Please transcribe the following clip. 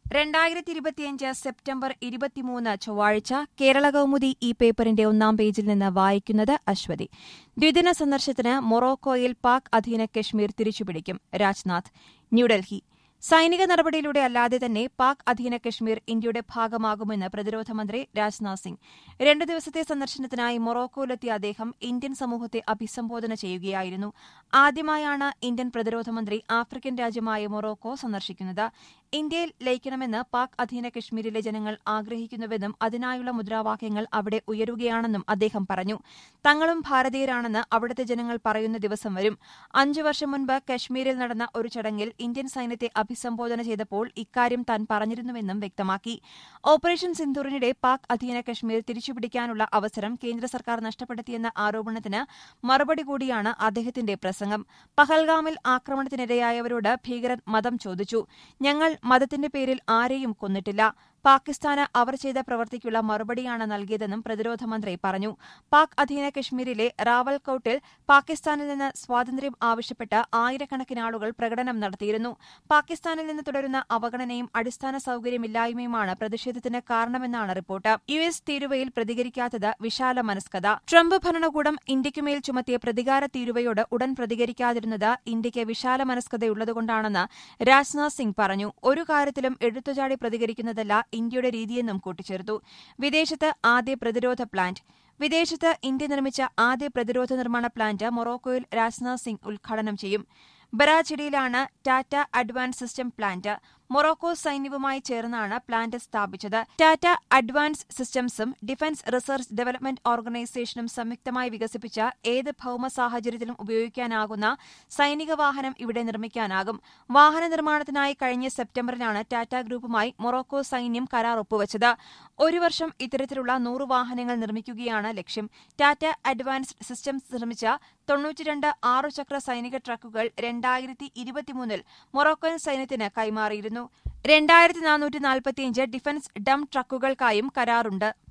രണ്ടായിരത്തി ഇരുപത്തിയഞ്ച് സെപ്റ്റംബർ ഇരുപത്തിമൂന്ന് ചൊവ്വാഴ്ച കേരള കൗമുദി ഈ പേപ്പറിന്റെ ഒന്നാം പേജിൽ നിന്ന് വായിക്കുന്നത് അശ്വതി ദ്വിദിന സന്ദർശനത്തിന് മൊറോക്കോയിൽ പാക് അധീന കശ്മീർ തിരിച്ചുപിടിക്കും രാജ്നാഥ് ന്യൂഡൽഹി സൈനിക നടപടിയിലൂടെ അല്ലാതെ തന്നെ പാക് അധീന കശ്മീർ ഇന്ത്യയുടെ ഭാഗമാകുമെന്ന് പ്രതിരോധ മന്ത്രി രാജ്നാഥ് സിംഗ് രണ്ടു ദിവസത്തെ സന്ദർശനത്തിനായി മൊറോക്കോയിലെത്തിയ അദ്ദേഹം ഇന്ത്യൻ സമൂഹത്തെ അഭിസംബോധന ചെയ്യുകയായിരുന്നു ആദ്യമായാണ് ഇന്ത്യൻ പ്രതിരോധ മന്ത്രി ആഫ്രിക്കൻ രാജ്യമായ മൊറോക്കോ സന്ദർശിക്കുന്നത് ഇന്ത്യയിൽ ലയിക്കണമെന്ന് പാക് അധീന കശ്മീരിലെ ജനങ്ങൾ ആഗ്രഹിക്കുന്നുവെന്നും അതിനായുള്ള മുദ്രാവാക്യങ്ങൾ അവിടെ ഉയരുകയാണെന്നും അദ്ദേഹം പറഞ്ഞു തങ്ങളും ഭാരതീയരാണെന്ന് അവിടുത്തെ ജനങ്ങൾ പറയുന്ന ദിവസം വരും അഞ്ചു വർഷം മുൻപ് കശ്മീരിൽ നടന്ന ഒരു ചടങ്ങിൽ ഇന്ത്യൻ സൈന്യത്തെ അഭിസംബോധന ചെയ്തപ്പോൾ ഇക്കാര്യം താൻ പറഞ്ഞിരുന്നുവെന്നും വ്യക്തമാക്കി ഓപ്പറേഷൻ സിന്ധൂറിനിടെ പാക് അധീന കശ്മീർ തിരിച്ചുപിടിക്കാനുള്ള അവസരം കേന്ദ്ര സർക്കാർ നഷ്ടപ്പെടുത്തിയെന്ന ആരോപണത്തിന് മറുപടി കൂടിയാണ് അദ്ദേഹത്തിന്റെ പ്രസംഗം പഹൽഗാമിൽ ആക്രമണത്തിനിരയായവരോട് ഭീകരൻ മതം ചോദിച്ചു ഞങ്ങൾ മതത്തിന്റെ പേരിൽ ആരെയും കൊന്നിട്ടില്ല പാകിസ്ഥാന് അവർ ചെയ്ത പ്രവൃത്തിക്കുള്ള മറുപടിയാണ് നൽകിയതെന്നും പ്രതിരോധ മന്ത്രി പറഞ്ഞു പാക് അധീന കശ്മീരിലെ റാവൽകൌട്ടിൽ പാകിസ്ഥാനിൽ നിന്ന് സ്വാതന്ത്ര്യം ആവശ്യപ്പെട്ട് ആയിരക്കണക്കിന് ആളുകൾ പ്രകടനം നടത്തിയിരുന്നു പാകിസ്ഥാനിൽ നിന്ന് തുടരുന്ന അവഗണനയും അടിസ്ഥാന സൌകര്യമില്ലായ്മയുമാണ് പ്രതിഷേധത്തിന് കാരണമെന്നാണ് റിപ്പോർട്ട് യു എസ് തീരുവയിൽ പ്രതികരിക്കാത്തത് വിശാല മനസ്കത ട്രംപ് ഭരണകൂടം ഇന്ത്യക്കുമേൽ ചുമത്തിയ പ്രതികാര തീരുവയോട് ഉടൻ പ്രതികരിക്കാതിരുന്നത് ഇന്ത്യയ്ക്ക് വിശാല മനസ്കതയുള്ളതുകൊണ്ടാണെന്ന് രാജ്നാഥ് സിംഗ് പറഞ്ഞു ഒരു കാര്യത്തിലും എഴുത്തുചാടി പ്രതികരിക്കുന്നതല്ല ഇന്ത്യയുടെ രീതിയെന്നും കൂട്ടിച്ചേർത്തു വിദേശത്ത് ആദ്യ പ്രതിരോധ പ്ലാന്റ് വിദേശത്ത് ഇന്ത്യ നിർമ്മിച്ച ആദ്യ പ്രതിരോധ നിർമ്മാണ പ്ലാന്റ് മൊറോക്കോയിൽ രാജ്നാഥ് സിംഗ് ഉദ്ഘാടനം ചെയ്യും ബറാച്ചിഡിയിലാണ് Tata advance system plant Morocco സൈന്യവുമായി ചേർന്നാണ് പ്ലാന്റ് സ്ഥാപിച്ചത് ടാറ്റ അഡ്വാൻസ് സിസ്റ്റംസും ഡിഫൻസ് റിസർച്ച് ഡെവലപ്മെന്റ് ഓർഗനൈസേഷനും സംയുക്തമായി വികസിപ്പിച്ച ഏത് ഭൌമ സാഹചര്യത്തിലും ഉപയോഗിക്കാനാകുന്ന സൈനിക വാഹനം ഇവിടെ നിർമ്മിക്കാനാകും വാഹന നിർമ്മാണത്തിനായി കഴിഞ്ഞ സെപ്റ്റംബറിലാണ് ടാറ്റ ഗ്രൂപ്പുമായി മൊറോക്കോ സൈന്യം കരാർ ഒപ്പുവച്ചത് ഒരു വർഷം ഇത്തരത്തിലുള്ള നൂറ് വാഹനങ്ങൾ നിർമ്മിക്കുകയാണ് ലക്ഷ്യം ടാറ്റ അഡ്വാൻസ്ഡ് സിസ്റ്റംസ് നിർമ്മിച്ച തൊണ്ണൂറ്റിരണ്ട് ആറുചക്ര സൈനിക ട്രക്കുകൾ രണ്ടായിരത്തി ഇരുപത്തിമൂന്നിൽ മൊറോക്കോൻ സൈന്യത്തിന് കൈമാറിയിരുന്നു രണ്ടായിരത്തി നാനൂറ്റി നാൽപ്പത്തിയഞ്ച് ഡിഫൻസ് ഡം ട്രക്കുകൾക്കായും കരാറുണ്ട്